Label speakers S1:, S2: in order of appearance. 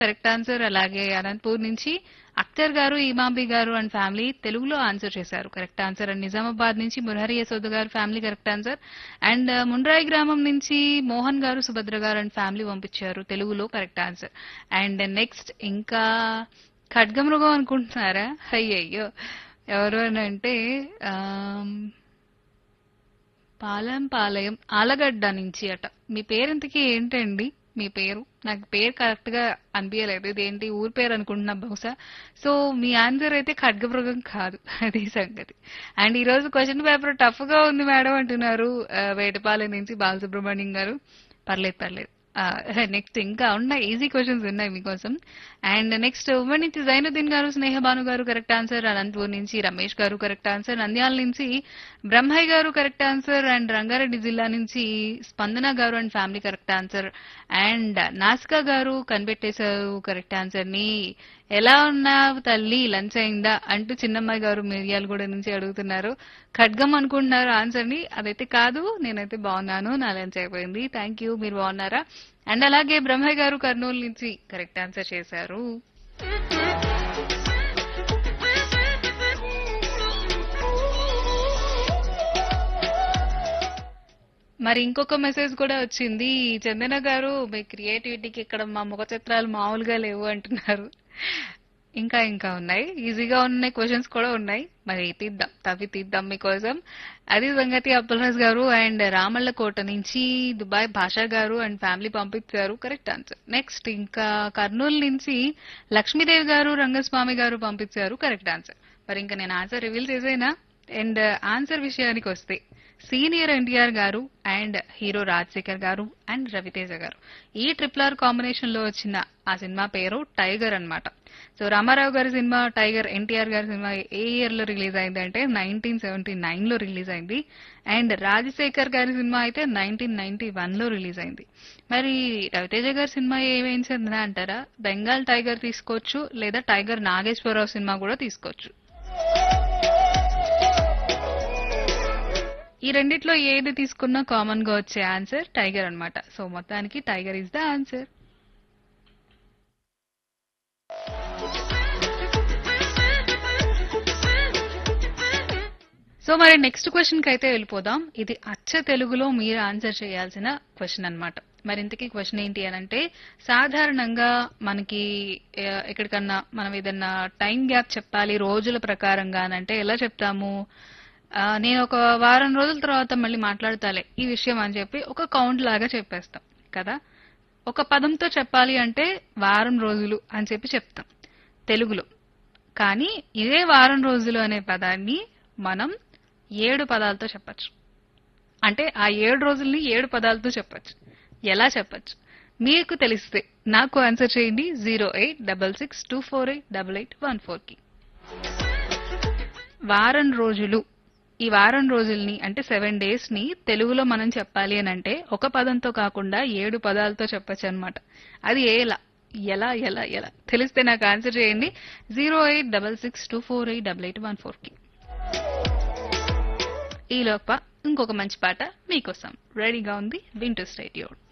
S1: correct answer అలాగే అనంతపూర్ నుంచి Akhtar garu Imambi garu and family తెలుగులో ఆన్సర్ చేశారు కరెక్ట్ ఆన్సర్ అండ్ నిజామాబాద్ నుంచి Murahari Yashoda garu family correct answer and Munrai గ్రామం నుంచి మోహన్ గారు సుభద్ర గారు అండ్ ఫ్యామిలీ పంపించారు తెలుగులో కరెక్ట్ ఆన్సర్ అండ్ నెక్స్ట్ ఇంకా ఖడ్గమృగం అనుకుంటున్నారా అయ్యయ్యో ఎవరు అని అంటే ఆమ్, పాలెం పాలయం ఆలగడ్డ నుంచి అట మీ పేరెంతకి ఏంటండి మీ పేరు నాకు పేరు కరెక్ట్ గా అనిపించలేదు ఇదేంటి ఊరి పేరు అనుకుంటున్నా బహుశా సో మీ ఆన్సర్ అయితే ఖడ్గమృగం కాదు అది సంగతి అండ్ ఈ రోజు క్వశ్చన్ పేపర్ టఫ్ గా ఉంది మేడం అంటున్నారు ఆ, వేటపాలెం నుంచి బాలసుబ్రహ్మణ్యం గారు పర్లేదు పర్లేదు నెక్స్ట్ ఇంకా ఉన్నాయి ఈజీ క్వశ్చన్స్ ఉన్నాయి మీకోసం అండ్ నెక్స్ట్ ఉమ్మడి నుంచి జైనుద్దీన్ గారు స్నేహబాను గారు కరెక్ట్ ఆన్సర్ అనంతపూర్ నుంచి రమేష్ గారు కరెక్ట్ ఆన్సర్ నంద్యాల నుంచి బ్రహ్మయ్య గారు కరెక్ట్ ఆన్సర్ అండ్ రంగారెడ్డి జిల్లా నుంచి Spandana garu and family correct answer and Naska garu కనిపెట్టేశారు కరెక్ట్ ఆన్సర్ ని ఎలా ఉన్నావు తల్లి లంచ్ అయిందా అంటూ చిన్నమ్మాయి గారు మిర్యాలగూడ నుంచి అడుగుతున్నారు ఖడ్గం అనుకుంటున్నారు ఆన్సర్ ని అదైతే కాదు నేనైతే బాగున్నాను నా లంచ్ అయిపోయింది థ్యాంక్ యూ మీరు బాగున్నారా అండ్ అలాగే బ్రహ్మయ్య గారు కర్నూలు నుంచి కరెక్ట్ ఆన్సర్ చేశారు మరి ఇంకొక మెసేజ్ కూడా వచ్చింది చందన గారు మీ క్రియేటివిటీకి ఇక్కడ మా ముఖ చిత్రాలు మామూలుగా లేవు అంటున్నారు ఇంకా ఇంకా ఉన్నాయి ఈజీగా ఉన్నాయి క్వశ్చన్స్ కూడా ఉన్నాయి మరి తీద్దాం తవ్వి తీద్దాం మీకోసం అది సంగతి అబ్దుల్రాజ్ గారు అండ్ రామళ్ళకోట నుంచి Dubai Basha garu and family పంపించారు కరెక్ట్ ఆన్సర్ నెక్స్ట్ ఇంకా కర్నూలు నుంచి లక్ష్మీదేవి గారు రంగస్వామి గారు పంపించారు కరెక్ట్ ఆన్సర్ మరి ఇంకా నేను ఆన్సర్ రివీల్ చేసేనా అండ్ ఆన్సర్ విషయానికి వస్తే సీనియర్ ఎన్టీఆర్ గారు అండ్ హీరో రాజశేఖర్ గారు అండ్ రవితేజ గారు ఈ ట్రిపుల్ ఆర్ కాంబినేషన్ లో వచ్చిన ఆ సినిమా పేరు టైగర్ అన్నమాట సో రామారావు గారి cinema Tiger NTR garu cinema ఏ ఇయర్ లో రిలీజ్ అయింది అంటే నైన్టీన్ సెవెంటీ నైన్ లో రిలీజ్ అయింది అండ్ రాజశేఖర్ గారి సినిమా అయితే నైన్టీన్ నైన్టీ వన్ లో రిలీజ్ అయింది మరి రవితేజ గారి సినిమా ఏమేం చెందినా అంటారా బెంగాల్ టైగర్ తీసుకోవచ్చు లేదా టైగర్ నాగేశ్వరరావు సినిమా కూడా తీసుకోవచ్చు ఈ రెండిట్లో ఏది తీసుకున్నా కామన్ గా వచ్చే ఆన్సర్ టైగర్ అన్నమాట సో మొత్తానికి Tiger is the answer so మరి నెక్స్ట్ క్వశ్చన్ కి అయితే వెళ్ళిపోదాం ఇది అచ్చ తెలుగులో మీరు ఆన్సర్ చేయాల్సిన క్వశ్చన్ అన్నమాట మరి ఇంతకీ క్వశ్చన్ ఏంటి అని అంటే సాధారణంగా మనకి ఆ, ఎక్కడికన్నా మనం ఏదన్నా టైం గ్యాప్ చెప్పాలి రోజుల ప్రకారంగా అని అంటే ఎలా చెప్తాము ఆ, నేను ఒక వారం రోజుల తర్వాత మళ్ళీ మాట్లాడతాలే ఈ విషయం అని చెప్పి ఒక కౌంట్ లాగా చెప్పేస్తాం కదా ఒక పదంతో చెప్పాలి అంటే వారం రోజులు అని చెప్పి చెప్తాం తెలుగులో కానీ ఇదే వారం రోజులు అనే పదాన్ని మనం ఏడు పదాలతో చెప్పచ్చు అంటే ఆ ఏడు రోజుల్ని ఏడు పదాలతో చెప్పచ్చు ఎలా చెప్పచ్చు మీకు తెలిస్తే నాకు ఆన్సర్ చేయండి zero eight double six two four eight double eight one four కి వారం రోజులు ఈ వారం రోజుల్ని అంటే సెవెన్ డేస్ ని తెలుగులో మనం చెప్పాలి అని అంటే ఒక పదంతో కాకుండా ఏడు పదాలతో చెప్పచ్చు అనమాట అది ఎలా ఎలా ఎలా ఎలా తెలిస్తే నాకు ఆన్సర్ చేయండి zero eight double six two four eight double eight one four కి ఈ లోప ఇంకొక మంచి పాట మీకోసం రెడీగా ఉంది వింటూ స్టేట్యూడ్